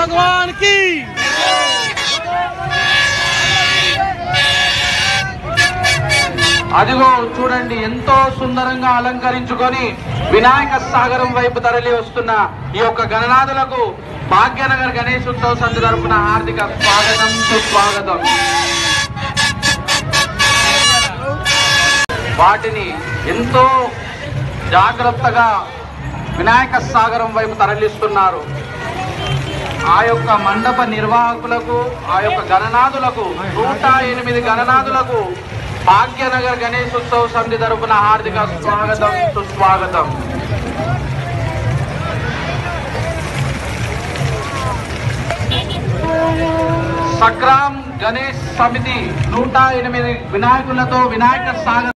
భగవాన్ కి అదిగో చూడండి ఎంతో సుందరంగా అలంకరించుకొని వినాయక సాగరం వైపు తరలి వస్తున్న ఈ యొక్క గణనాథులకు భాగ్యనగర్ గణేష్ ఉత్సవ సంధి తరపున హార్దిక స్వాగతం సుస్వాగతం వాటిని ఎంతో జాగ్రత్తగా వినాయక సాగరం వైపు తరలిస్తున్నారు ఆ యొక్క మండప నిర్వాహకులకు ఆ యొక్క గణనాథులకు నూట ఎనిమిది గణనాథులకు భాగ్యనగర్ గణేష్ ఉత్సవ సమితి తరపున హార్దిక స్వాగతం సుస్వాగతం సక్రామ్ గణేష్ సమితి నూట ఎనిమిది వినాయకులతో వినాయక సాగర్